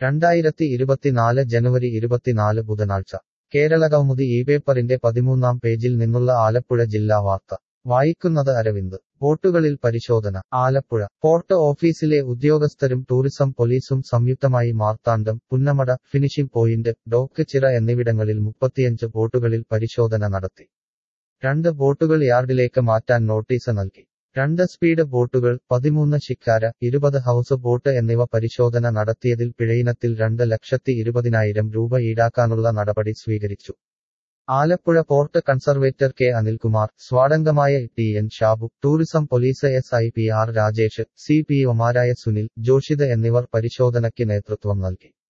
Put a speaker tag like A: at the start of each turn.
A: രണ്ടായിരത്തി ഇരുപത്തിനാല് ജനുവരി ഇരുപത്തിനാല് ബുധനാഴ്ച കേരളകൗമുദി ഈ പേപ്പറിന്റെ പതിമൂന്നാം പേജിൽ നിന്നുള്ള ആലപ്പുഴ ജില്ലാ വാർത്ത വായിക്കുന്നത് അരവിന്ദ് ബോട്ടുകളിൽ പരിശോധന ആലപ്പുഴ പോർട്ട് ഓഫീസിലെ ഉദ്യോഗസ്ഥരും ടൂറിസം പോലീസും സംയുക്തമായി Marthandam Punnamada finishing point dock Chira എന്നിവിടങ്ങളിൽ മുപ്പത്തിയഞ്ച് ബോട്ടുകളിൽ പരിശോധന നടത്തി രണ്ട് ബോട്ടുകൾ യാർഡിലേക്ക് മാറ്റാൻ നോട്ടീസ് നൽകി രണ്ട് സ്പീഡ് ബോട്ടുകൾ പതിമൂന്ന് ശിക്കാര ഇരുപത് ഹൗസ് ബോട്ട് എന്നിവ പരിശോധന നടത്തിയതിൽ പിഴയിനത്തിൽ രണ്ട് ലക്ഷത്തി ഇരുപതിനായിരം രൂപ ഈടാക്കാനുള്ള നടപടി സ്വീകരിച്ചു Alappuzha port conservator K Anilkumar സ്വാടംഗമായ T N Shabu tourism police S I P R Rajesh C P ഒമാരായ സുനിൽ ജോഷിത് എന്നിവർ പരിശോധനയ്ക്ക് നേതൃത്വം നൽകി